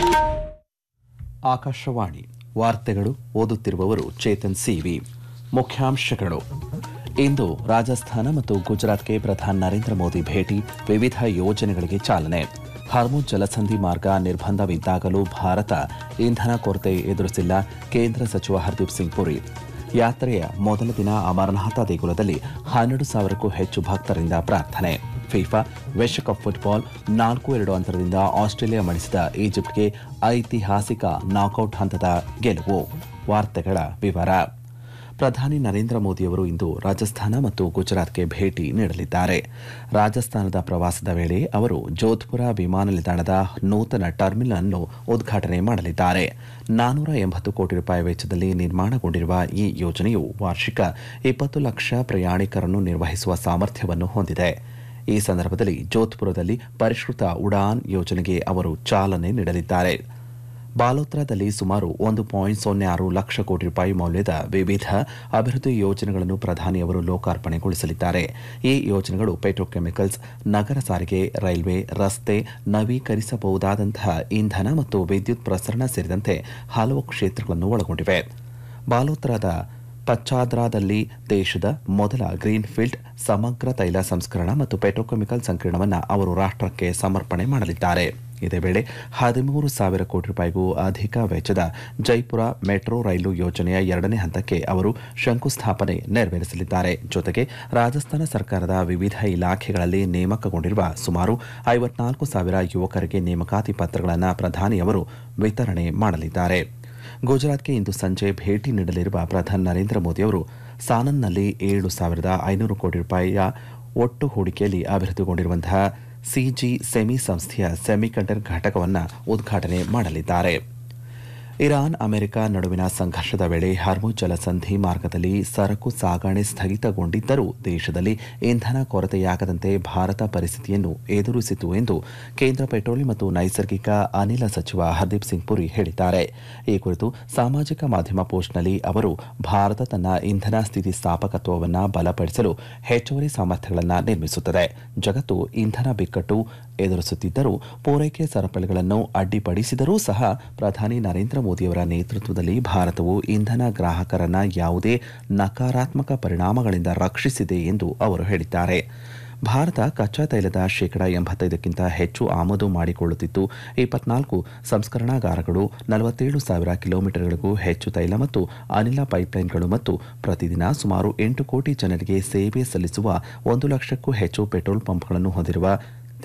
ಆಕಾಶವಾಣಿ ವಾರ್ತೆಗಳು ಓದುತ್ತಿರುವವರು ಚೇತನ್ ಸಿವಿ ಮುಖ್ಯಾಂಶಗಳು ಇಂದು ರಾಜಸ್ಥಾನ ಮತ್ತು ಗುಜರಾತ್ಗೆ ಪ್ರಧಾನಿ ನರೇಂದ್ರ ಮೋದಿ ಭೇಟಿ ವಿವಿಧ ಯೋಜನೆಗಳಿಗೆ ಚಾಲನೆ ಹರ್ಮುಜ್ ಜಲಸಂಧಿ ಮಾರ್ಗ ನಿರ್ಬಂಧವಿದ್ದಾಗಲೂ ಭಾರತ ಇಂಧನ ಕೊರತೆ ಎದುರಿಸಿಲ್ಲ ಕೇಂದ್ರ ಸಚಿವ ಹರ್ದೀಪ್ ಸಿಂಗ್ ಪುರಿ ಯಾತ್ರೆಯ ಮೊದಲ ದಿನ ಅಮರನಾಥ ದೇಗುಲದಲ್ಲಿ ಹನ್ನೆರಡು ಸಾವಿರಕ್ಕೂ ಹೆಚ್ಚು ಭಕ್ತರಿಂದ ಪ್ರಾರ್ಥನೆ ಫಿಫಾ ವಿಶ್ವಕಪ್ ಫುಟ್ಬಾಲ್ ನಾಲ್ಕು ಎರಡು ಅಂತರದಿಂದ ಆಸ್ಟ್ರೇಲಿಯಾ ಮಣಿಸಿದ ಈಜಿಪ್ಟ್ಗೆ ಐತಿಹಾಸಿಕ ನಾಕೌಟ್ ಹಂತದ ಗೆಲುವು ವಾರ್ತೆಗಳ ವಿವರ ಪ್ರಧಾನಿ ನರೇಂದ್ರ ಮೋದಿಯವರು ಇಂದು ರಾಜಸ್ಥಾನ ಮತ್ತು ಗುಜರಾತ್ಗೆ ಭೇಟಿ ನೀಡಲಿದ್ದಾರೆ ರಾಜಸ್ಥಾನದ ಪ್ರವಾಸದ ವೇಳೆ ಅವರು ಜೋಧ್ಪುರ ವಿಮಾನ ನಿಲ್ದಾಣದ ನೂತನ ಟರ್ಮಿನಲ್ ಅನ್ನು ಉದ್ಘಾಟನೆ ಮಾಡಲಿದ್ದಾರೆ ನಾನೂರ ಎಂಬತ್ತು ಕೋಟಿ ರೂಪಾಯಿ ವೆಚ್ಚದಲ್ಲಿ ನಿರ್ಮಾಣಗೊಂಡಿರುವ ಈ ಯೋಜನೆಯು ವಾರ್ಷಿಕ ಇಪ್ಪತ್ತು ಲಕ್ಷ ಪ್ರಯಾಣಿಕರನ್ನು ನಿರ್ವಹಿಸುವ ಸಾಮರ್ಥ್ಯವನ್ನು ಹೊಂದಿದೆ ಈ ಸಂದರ್ಭದಲ್ಲಿ ಜೋಧ್ಪುರದಲ್ಲಿ ಪರಿಷ್ಕೃತ ಉಡಾನ್ ಯೋಜನೆಗೆ ಅವರು ಚಾಲನೆ ನೀಡಲಿದ್ದಾರೆ ಬಾಲೋತ್ರಾದಲ್ಲಿ ಸುಮಾರು ಒಂದು ಪಾಯಿಂಟ್ ಸೊನ್ನೆ ಆರು ಲಕ್ಷ ಕೋಟಿ ರೂಪಾಯಿ ಮೌಲ್ಯದ ವಿವಿಧ ಅಭಿವೃದ್ಧಿ ಯೋಜನೆಗಳನ್ನು ಪ್ರಧಾನಿಯವರು ಲೋಕಾರ್ಪಣೆಗೊಳಿಸಲಿದ್ದಾರೆ ಈ ಯೋಜನೆಗಳು ಪೆಟ್ರೋಕೆಮಿಕಲ್ಸ್ ನಗರ ಸಾರಿಗೆ ರೈಲ್ವೆ ರಸ್ತೆ ನವೀಕರಿಸಬಹುದಾದಂತಹ ಇಂಧನ ಮತ್ತು ವಿದ್ಯುತ್ ಪ್ರಸರಣ ಸೇರಿದಂತೆ ಹಲವು ಕ್ಷೇತ್ರಗಳನ್ನು ಒಳಗೊಂಡಿವೆ ಬಾಲೋತ್ರಾದ ಪಚ್ಚಾದ್ರಾದಲ್ಲಿ ದೇಶದ ಮೊದಲ ಗ್ರೀನ್ಫೀಲ್ಡ್ ಸಮಗ್ರ ತೈಲ ಸಂಸ್ಕರಣ ಮತ್ತು ಪೆಟ್ರೋಕೆಮಿಕಲ್ ಸಂಕೀರ್ಣವನ್ನು ಅವರು ರಾಷ್ಟ್ರಕ್ಕೆ ಸಮರ್ಪಣೆ ಮಾಡಲಿದ್ದಾರೆ ಇದೇ ವೇಳೆ ಹದಿಮೂರು ಸಾವಿರ ಕೋಟಿ ರೂಪಾಯಿಗೂ ಅಧಿಕ ವೆಚ್ಚದ ಜೈಪುರ ಮೆಟ್ರೋ ರೈಲು ಯೋಜನೆಯ ಎರಡನೇ ಹಂತಕ್ಕೆ ಅವರು ಶಂಕುಸ್ಥಾಪನೆ ನೆರವೇರಿಸಲಿದ್ದಾರೆ ಜೊತೆಗೆ ರಾಜಸ್ಥಾನ ಸರ್ಕಾರದ ವಿವಿಧ ಇಲಾಖೆಗಳಲ್ಲಿ ನೇಮಕಗೊಂಡಿರುವ ಸುಮಾರು ಐವತ್ನಾಲ್ಕು ಸಾವಿರ ಯುವಕರಿಗೆ ನೇಮಕಾತಿ ಪತ್ರಗಳನ್ನು ಪ್ರಧಾನಿಯವರು ವಿತರಣೆ ಮಾಡಲಿದ್ದಾರೆ ಗುಜರಾತ್ಗೆ ಇಂದು ಸಂಜೆ ಭೇಟಿ ನೀಡಲಿರುವ ಪ್ರಧಾನಿ ನರೇಂದ್ರ ಮೋದಿಯವರು ಸಾನನ್ನಲ್ಲಿ ಏಳು ಸಾವಿರದ ಐನೂರು ಕೋಟಿ ರೂಪಾಯಿಯ ಒಟ್ಟು ಹೂಡಿಕೆಯಲ್ಲಿ ಅಭಿವೃದ್ಧಿಗೊಂಡಿರುವಂತಹ ಸಿಜಿ ಸೆಮಿ ಸಂಸ್ಥೆಯ ಸೆಮಿಕಂಡರ್ ಘಟಕವನ್ನು ಉದ್ಘಾಟನೆ ಮಾಡಲಿದ್ದಾರೆ ಇರಾನ್ ಅಮೆರಿಕ ನಡುವಿನ ಸಂಘರ್ಷದ ವೇಳೆ ಹರ್ಮುಜ್ ಜಲಸಂಧಿ ಮಾರ್ಗದಲ್ಲಿ ಸರಕು ಸಾಗಣೆ ಸ್ಥಗಿತಗೊಂಡಿದ್ದರೂ ದೇಶದಲ್ಲಿ ಇಂಧನ ಕೊರತೆಯಾಗದಂತೆ ಭಾರತ ಪರಿಸ್ಥಿತಿಯನ್ನು ಎದುರಿಸಿತು ಎಂದು ಕೇಂದ್ರ ಪೆಟ್ರೋಲಿಯಂ ಮತ್ತು ನೈಸರ್ಗಿಕ ಅನಿಲ ಸಚಿವ ಹರ್ದೀಪ್ ಸಿಂಗ್ ಪುರಿ ಹೇಳಿದ್ದಾರೆ ಈ ಕುರಿತು ಸಾಮಾಜಿಕ ಮಾಧ್ಯಮ ಪೋಸ್ಟ್ನಲ್ಲಿ ಅವರು ಭಾರತ ತನ್ನ ಇಂಧನ ಸ್ಥಿತಿಸ್ಥಾಪಕತ್ವವನ್ನು ಬಲಪಡಿಸಲು ಹೆಚ್ಚುವರಿ ಸಾಮರ್ಥ್ಯಗಳನ್ನು ನಿರ್ಮಿಸುತ್ತದೆ ಜಗತ್ತು ಇಂಧನ ಬಿಕ್ಕಟ್ಟು ಎದುರಿಸುತ್ತಿದ್ದರೂ ಪೂರೈಕೆ ಸರಪಳಿಗಳನ್ನು ಅಡ್ಡಿಪಡಿಸಿದರೂ ಸಹ ಪ್ರಧಾನಿ ನರೇಂದ್ರ ಮೋದಿಯವರ ನೇತೃತ್ವದಲ್ಲಿ ಭಾರತವು ಇಂಧನ ಗ್ರಾಹಕರನ್ನ ಯಾವುದೇ ನಕಾರಾತ್ಮಕ ಪರಿಣಾಮಗಳಿಂದ ರಕ್ಷಿಸಿದೆ ಎಂದು ಅವರು ಹೇಳಿದ್ದಾರೆ ಭಾರತ ಕಚ್ಚಾ ತೈಲದ ಶೇಕಡಾ ಎಂಬತ್ತೈದಕ್ಕಿಂತ ಹೆಚ್ಚು ಆಮದು ಮಾಡಿಕೊಳ್ಳುತ್ತಿದ್ದು ಇಪ್ಪತ್ನಾಲ್ಕು ಸಂಸ್ಕರಣಾಗಾರಗಳು ನಲವತ್ತೇಳು ಸಾವಿರ ಕಿಲೋಮೀಟರ್ಗಳಿಗೂ ಹೆಚ್ಚು ತೈಲ ಮತ್ತು ಅನಿಲ ಪೈಪ್ಲೈನ್ಗಳು ಮತ್ತು ಪ್ರತಿದಿನ ಸುಮಾರು ಎಂಟು ಕೋಟಿ ಜನರಿಗೆ ಸೇವೆ ಸಲ್ಲಿಸುವ ಒಂದು ಲಕ್ಷಕ್ಕೂ ಹೆಚ್ಚು ಪೆಟ್ರೋಲ್ ಪಂಪ್ಗಳನ್ನು ಹೊಂದಿರುವ